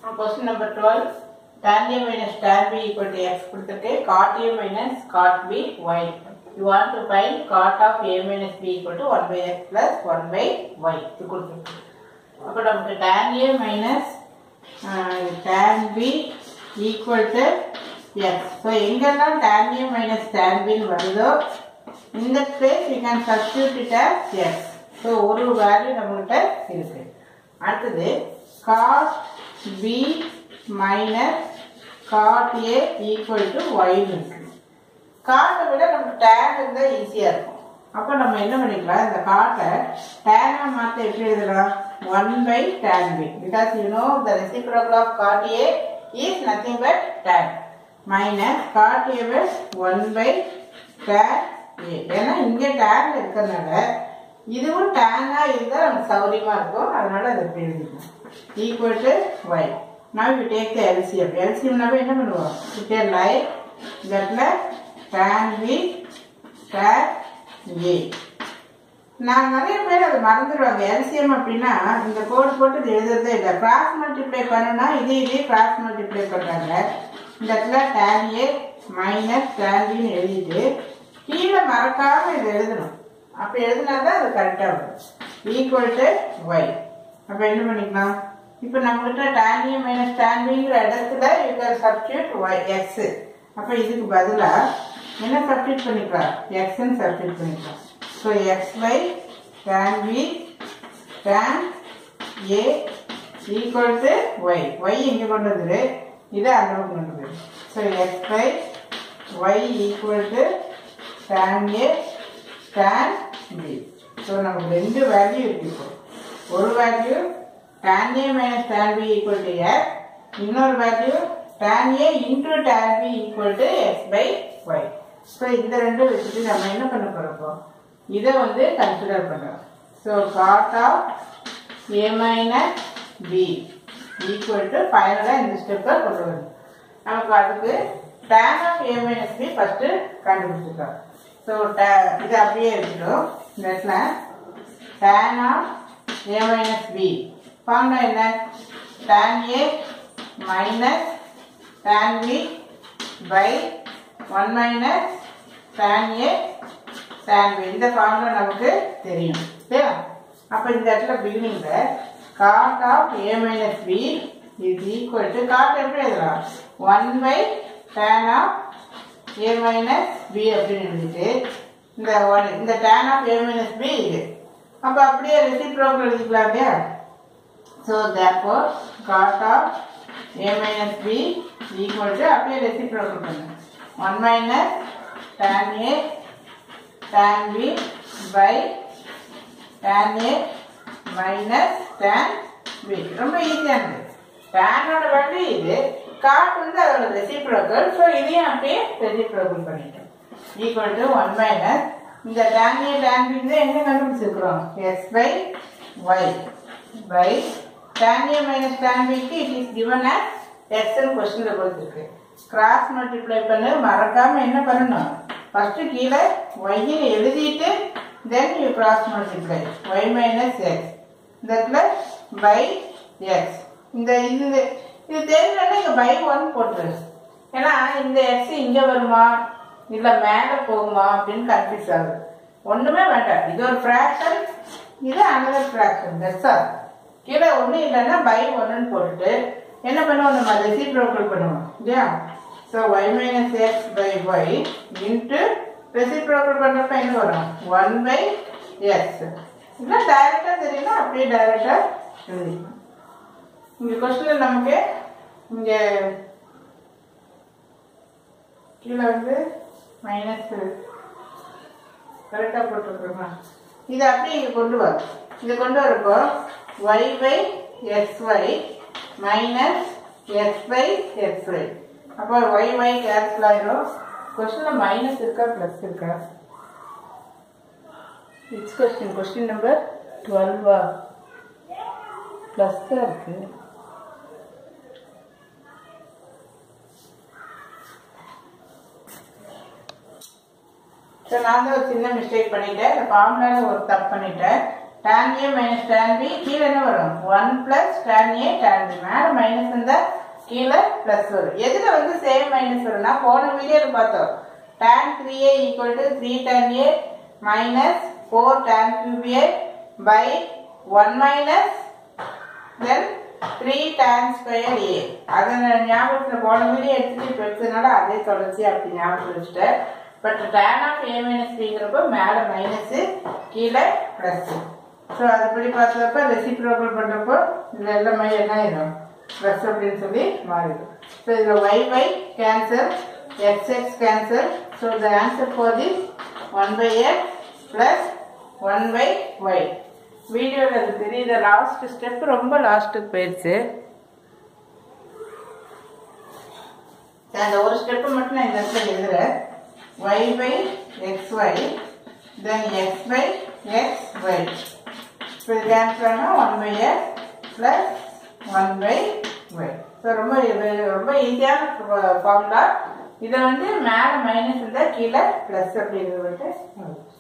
question number twelve tan a minus tan b equal to x கொடுத்துட்டு cot a minus cot b y you want to find cot of a minus b equal to 1 by x plus 1 by y இது கொடுத்துருக்கு அப்போ நமக்கு tan a minus uh, tan b equal to x so எங்கெல்லாம் tan a minus tan b ன்னு வருதோ இந்த place we can substitute it as x so ஒரு value நம்மகிட்ட இருக்கு அடுத்தது cos b minus cot a equal to y இருக்கு காட்டை விட நமக்கு டேன் இருந்தால் ஈஸியாக இருக்கும் அப்போ நம்ம என்ன பண்ணிக்கலாம் இந்த காட்டை டேனாக மாற்ற எப்படி எழுதலாம் one by tan B because you know the reciprocal of cot A is nothing but tan minus cot A by one by tan A ஏன்னா இங்கே டேன் இருக்கிறதுனால இதுவும் டேனாக இருந்தால் நமக்கு சௌரியமாக இருக்கும் அதனால அதை எப்படி எழுதிக்கலாம் equal to Y now we take the LCM LCM நாம என்ன பண்ணுவோம் it a line that tan b tan a நான் நிறைய பேர் அதை மறந்துடுவாங்க எல்சிஎம் அப்படின்னா இந்த கோடு போட்டு இது எழுதுறதே இல்லை கிராஸ் மல்டிப்ளை பண்ணணும்னா இதே இதே கிராஸ் மல்டிப்ளை பண்ணுறாங்க இந்த இடத்துல tan a மைனஸ் tan பின்னு எழுதிட்டு கீழே மறக்காம இதை எழுதணும் அப்போ எழுதினா தான் அது கரெக்டாக வரும் ஈக்குவல் டு ஒய் அப்போ என்ன பண்ணிக்கலாம் இப்போ நம்மகிட்ட tan a மைனஸ் tan பிங்கிற இடத்துல you can substitute Y X அப்போ இதுக்கு பதிலாக என்ன சப்ஸ்டியூட் பண்ணிக்கலாம் எக்ஸ்ன்னு சப்ஸ்டியூட் பண்ணிக்கலாம் so X by tan b tan a equal to Y Y இங்கே கொண்டு வந்துரு இதை அந்த பக்கம் கொண்டு வந்துரு so X by Y equal to tan a tan b so நமக்கு ரெண்டு வேல்யூ இருக்கு இப்போ ஒரு value tan a minus tan b equal to x இன்னொரு வேல்யூ tan a into tan b equal to x by y so இந்த ரெண்டும் வச்சுட்டு நம்ம என்ன பண்ண போகிறப்போ இதை வந்து கன்சிடர் பண்ணுறோம் so cot of A minus B equal to ஃபைனலாக இந்த ஸ்டெப்பை கொண்டு வரணும் நமக்கு அதுக்கு tan of A minus B first கண்டுபிடிச்சிக்கலாம் ஸோ இது அப்படியே இருக்கட்டும் இந்த இடத்துல tan of a minus b formula என்ன tan a minus tan b by 1 minus tan a tan b இந்த ஃபார்முலா நமக்கு தெரியும் சரியா அப்போ இந்த இடத்துல பிகினிங்கில் cot of a minus b is equal to cot எப்படி எழுதலாம் 1 by tan of a minus b அப்படின்னு எழுதிட்டு இந்த one இந்த tan of a minus b இது அப்போ அப்படியே ரெசிப்ரோக்கல் எழுதிக்கலாம் இல்லையா so therefore cot of A minus B equal to அப்படியே ரெசிப்ரோக்கல் பண்ணுங்க one minus tan A tan B by tan A minus tan B ரொம்ப ஈஸியானது டேனோட வேல்யூ இது காட் வந்து அதோட ரெசிப்ரோக்கல் ஸோ இதையும் அப்படியே ரெசிப்ரோக்கல் பண்ணிட்டோம் ஈக்குவல் டு ஒன் மைனஸ் இந்த tan a tan b வந்து எங்க கண்டுபிடிச்சிருக்கிறோம் x by y by tan a minus tan b க்கு it is given as x ன்னு கொஸ்டின்ல கொடுத்துருக்கு கிராஸ் மல்டிப்ளை பண்ணு மறக்காம என்ன பண்ணணும் ஃபர்ஸ்ட் கீழே y ன்னு எழுதிட்டு then you cross multiply y minus x இந்த இடத்துல by x இந்த இது இது தெரியலன்னா இங்க by 1 போட்டுரு ஏன்னா இந்த x இங்க வருமா இல்ல மேல போகுமா அப்படின்னு கன்ஃபியூஸ் ஆகுது ஒண்ணுமே வேண்டாம் இது ஒரு ஃப்ராக்ஷன் இது அனதர் ஃப்ராக்ஷன் தட்ஸ் ஆல் கீழே ஒன்றும் இல்லைன்னா பை ஒன்றுன்னு போட்டுட்டு என்ன பண்ணுவோம் நம்ம ரெசிப்ரோக்கல் பண்ணுவோம் இல்லையா so Y minus X by Y into reciprocal பண்ணுறப்ப என்ன வரும் ஒன் பை எக்ஸ் இல்லை டைரெக்டாக தெரியல அப்படியே டைரெக்டாக எழுதிக்கலாம் இங்கே கொஸ்டினில் நமக்கு இங்கே கீழே வந்து மைனஸ் கரெக்டாக போட்டுருக்குறோமா இதை அப்படியே இங்கே கொண்டு வர இதை கொண்டு வரப்போ Y by X Y minus X by X Y அப்போ ஒய் ஒய் கேன்சல் ஆயிரும் கொஸ்டினில் மைனஸ் இருக்கா ப்ளஸ் இருக்கா இட்ஸ் கொஸ்டின் கொஸ்டின் நம்பர் டுவெல்வா ப்ளஸ் தான் இருக்குது ஸோ நான் தான் ஒரு சின்ன மிஸ்டேக் பண்ணிட்டேன் இந்த ஃபார்முலாவில் ஒரு தப்பு பண்ணிட்டேன் tan a minus tan b கீழே என்ன வரும் one plus tan a tan b மேலே மைனஸ் இருந்தால் கீழே ப்ளஸ் வரும் எதில் வந்து சேம் மைனஸ் வரும்னா போன வீடியோவில் பார்த்தோம் tan 3a equal to 3 tan a minus 4 tan cube a by 1 minus then 3 tan square a அதை நான் ஞாபகத்தில் போன வீடியோ எடுத்துட்டு இப்போ எடுத்ததுனால அதே தொடர்ச்சி அப்படி ஞாபகத்தில் வச்சுட்டேன் but tan of a minus bங்கிறப்போ மேலே மைனஸு கீழே ப்ளஸ்ஸு ஸோ அதுபடி பார்த்தப்ப ரெசிப்ரோக்கல் பண்ணுறப்போ இதில் எல்லாமே என்ன ஆயிடும் ப்ளஸ் அப்படின்னு சொல்லி மாறிடும் ஸோ இதில் Y Y cancel X X cancel so the answer for this one by X plus one by Y வீடியோவில் அது தெரியுத லாஸ்ட் ஸ்டெப் ரொம்ப லாஸ்ட்டுக்கு போயிடுச்சு சரி, அந்த ஒரு ஸ்டெப்பு மட்டும் நான் இந்த இடத்துல எழுதுறேன் Y by X Y then X by X Y இப்போ இது கேன்சல் ஆனால் one by X plus one by Y so ரொம்ப இது ரொம்ப ஈஸியான ஃபார்முலா இதை வந்து மேலே மைனஸ் இருந்தால் கீழே ப்ளஸ் அப்படிங்கிறது வந்து